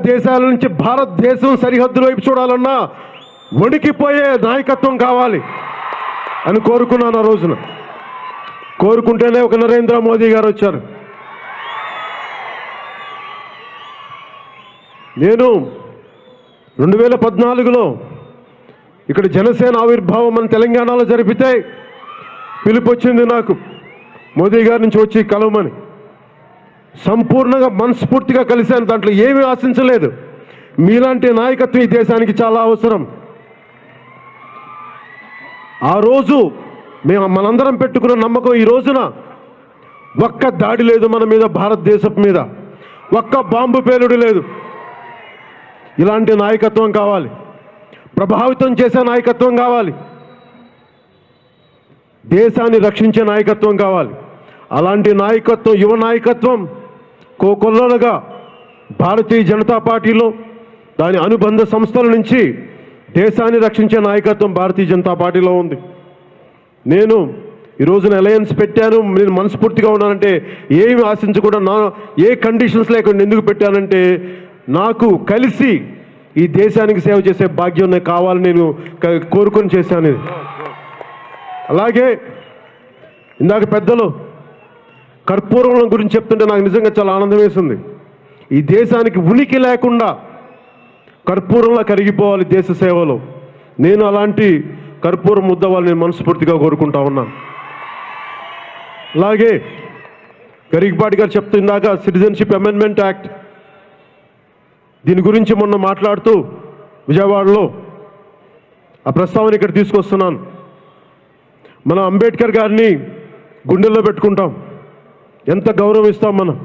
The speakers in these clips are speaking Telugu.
దేశాల నుంచి భారతదేశం సరిహద్దుల వైపు చూడాలన్నా వణికిపోయే నాయకత్వం కావాలి అని కోరుకున్నాను ఆ రోజున కోరుకుంటేనే ఒక నరేంద్ర మోదీ గారు వచ్చారు నేను రెండు వేల పద్నాలుగులో ఇక్కడ జనసేన ఆవిర్భావం మన తెలంగాణలో జరిపితే పిలుపు వచ్చింది నాకు మోదీ గారి నుంచి వచ్చి కలవమని సంపూర్ణంగా మనస్ఫూర్తిగా కలిశాను దాంట్లో ఏమీ ఆశించలేదు మీలాంటి నాయకత్వం ఈ దేశానికి చాలా అవసరం ఆ రోజు మేము మనందరం పెట్టుకున్న నమ్మకం ఈ రోజున ఒక్క దాడి లేదు మన మీద భారతదేశం మీద ఒక్క బాంబు పేలుడు లేదు ఇలాంటి నాయకత్వం కావాలి ప్రభావితం చేసే నాయకత్వం కావాలి దేశాన్ని రక్షించే నాయకత్వం కావాలి అలాంటి నాయకత్వం యువ నాయకత్వం కోకొల్లలుగా భారతీయ జనతా పార్టీలో దాని అనుబంధ సంస్థల నుంచి దేశాన్ని రక్షించే నాయకత్వం భారతీయ జనతా పార్టీలో ఉంది నేను ఈ రోజున అలయన్స్ పెట్టాను నేను మనస్ఫూర్తిగా ఉన్నానంటే ఏమి ఆశించకుండా నా ఏ కండిషన్స్ లేకుండా ఎందుకు పెట్టానంటే నాకు కలిసి ఈ దేశానికి సేవ చేసే భాగ్యం నాకు కావాలని నేను క- కోరుకొని చేశాను ఇది అలాగే ఇందాక పెద్దలు కర్పూరం గురించి చెప్తుంటే నాకు నిజంగా చాలా ఆనందం వేసింది ఈ దేశానికి ఉనికి లేకుండా కర్పూరంలా కరిగిపోవాలి దేశ సేవలో నేను అలాంటి కర్పూరం ముద్దవాళ్ళు నేను మనస్ఫూర్తిగా కోరుకుంటా ఉన్నాను అలాగే గరికపాటి గారు చెప్తుందాక సిటిజన్షిప్ అమెండ్మెంట్ యాక్ట్ దీని గురించి మొన్న మాట్లాడుతూ విజయవాడలో ఆ ప్రస్తావన ఇక్కడ తీసుకొస్తున్నాను మన అంబేద్కర్ గారిని గుండెల్లో పెట్టుకుంటాం ఎంత గౌరవిస్తాం మనం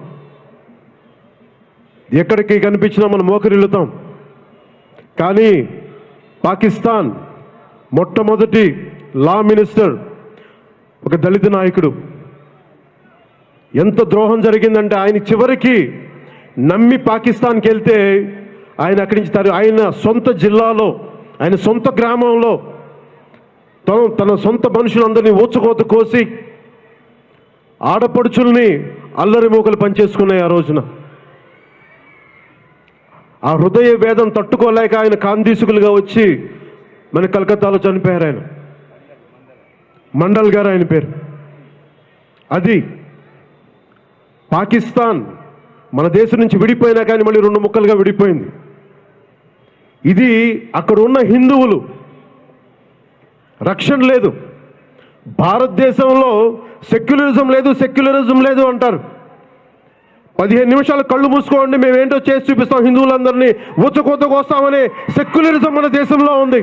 ఎక్కడికి కనిపించినా మనం మోకరిల్లుతాం కానీ పాకిస్తాన్ మొట్టమొదటి లా మినిస్టర్ ఒక దళిత నాయకుడు ఎంత ద్రోహం జరిగిందంటే ఆయన చివరికి నమ్మి పాకిస్తాన్కి వెళ్తే ఆయన అక్కడి నుంచి తరు ఆయన సొంత జిల్లాలో ఆయన సొంత గ్రామంలో తను తన సొంత మనుషులందరినీ ఊచకోత కోసి ఆడపడుచుల్ని అల్లరి మూకలు పనిచేసుకున్నాయి ఆ రోజున ఆ హృదయ వేదం తట్టుకోలేక ఆయన కాందీసుకులుగా వచ్చి మన కలకత్తాలో చనిపోయారు ఆయన మండల్ గారు ఆయన పేరు అది పాకిస్తాన్ మన దేశం నుంచి విడిపోయినా కానీ మళ్ళీ రెండు ముక్కలుగా విడిపోయింది ఇది అక్కడ ఉన్న హిందువులు రక్షణ లేదు భారతదేశంలో సెక్యులరిజం లేదు సెక్యులరిజం లేదు అంటారు పదిహేను నిమిషాలు కళ్ళు మూసుకోండి మేమేంటో చేసి చూపిస్తాం హిందువులందరినీ ఊచకోతకు వస్తామనే సెక్యులరిజం మన దేశంలో ఉంది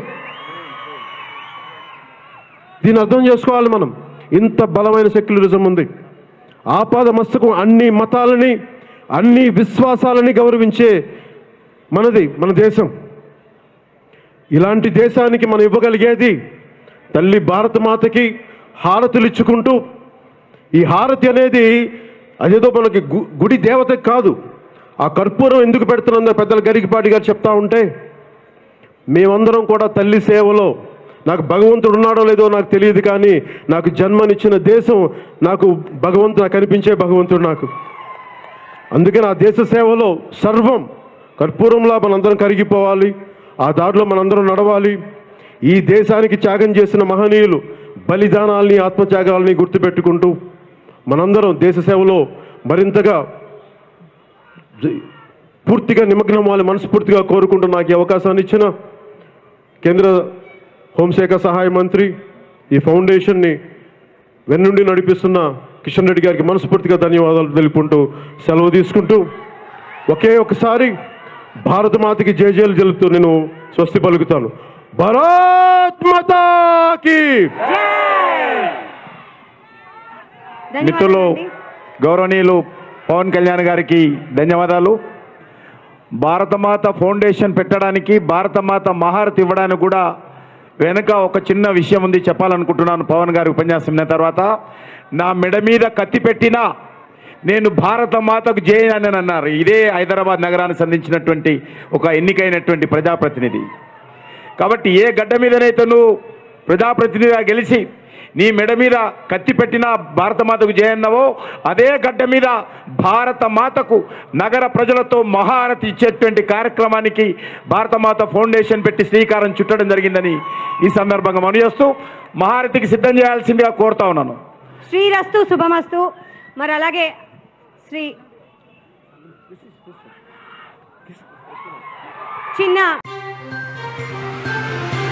దీన్ని అర్థం చేసుకోవాలి మనం ఇంత బలమైన సెక్యులరిజం ఉంది ఆపాద మస్తకం అన్ని మతాలని అన్ని విశ్వాసాలని గౌరవించే మనది మన దేశం ఇలాంటి దేశానికి మనం ఇవ్వగలిగేది తల్లి భారత మాతకి హారతులు ఇచ్చుకుంటూ ఈ హారతి అనేది అదేదో మనకి గు- గుడి దేవత కాదు ఆ కర్పూరం ఎందుకు పెడుతున్నా పెద్దలు గరికిపాటి గారు చెప్తా ఉంటే మేమందరం కూడా తల్లి సేవలో నాకు భగవంతుడు ఉన్నాడో లేదో నాకు తెలియదు కానీ నాకు జన్మనిచ్చిన దేశం నాకు భగవంతుడు నాకు కనిపించే భగవంతుడు నాకు అందుకే నా దేశ సేవలో సర్వం కర్పూరంలా మనందరం కరిగిపోవాలి ఆ దారిలో మనందరం నడవాలి ఈ దేశానికి త్యాగం చేసిన మహనీయులు బలిదానాల్ని ఆత్మత్యాగాల్ని గుర్తుపెట్టుకుంటూ మనందరం దేశ సేవలో మరింతగా జ- పూర్తిగా నిమగ్నం అవ్వాలి మనస్ఫూర్తిగా కోరుకుంటూ నాకు ఈ అవకాశాన్ని ఇచ్చిన కేంద్ర హోంశాఖ సహాయ మంత్రి ఈ ఫౌండేషన్ని వెన్నుండి నడిపిస్తున్న కిషన్ రెడ్డి గారికి మనస్ఫూర్తిగా ధన్యవాదాలు తెలుపుకుంటూ సెలవు తీసుకుంటూ ఒకే ఒకసారి భారత మాతకి జయజయలు జలుపుతూ నేను స్వస్తి పలుకుతాను భారత్ మాతాకి మిత్రులు గౌరవనీయులు పవన్ కళ్యాణ్ గారికి ధన్యవాదాలు భారతమాత ఫౌండేషన్ పెట్టడానికి భారతమాత మహారతి ఇవ్వడానికి కూడా వెనుక ఒక చిన్న విషయం ఉంది చెప్పాలనుకుంటున్నాను పవన్ గారి ఉపన్యాసం విన్న తర్వాత నా మెడ మీద కత్తి పెట్టినా నేను భారత మాతకు జయ అని అన్నారు ఇదే హైదరాబాద్ నగరానికి సంధించినటువంటి ఒక ఎన్నికైనటువంటి ప్రజాప్రతినిధి కాబట్టి ఏ గడ్డ మీదనైతే నువ్వు ప్రజాప్రతినిధిగా గెలిచి నీ మెడ మీద కత్తి పెట్టిన భారతమాతకు జయన్నవో అదే గడ్డ మీద భారత మాతకు నగర ప్రజలతో మహారతి ఇచ్చేటువంటి కార్యక్రమానికి భారతమాత ఫౌండేషన్ పెట్టి శ్రీకారం చుట్టడం జరిగిందని ఈ సందర్భంగా మనం చేస్తూ మహారతికి సిద్ధం చేయాల్సిందిగా కోరుతా ఉన్నాను శ్రీరస్తు శుభమస్తు మరి అలాగే శ్రీ చిన్న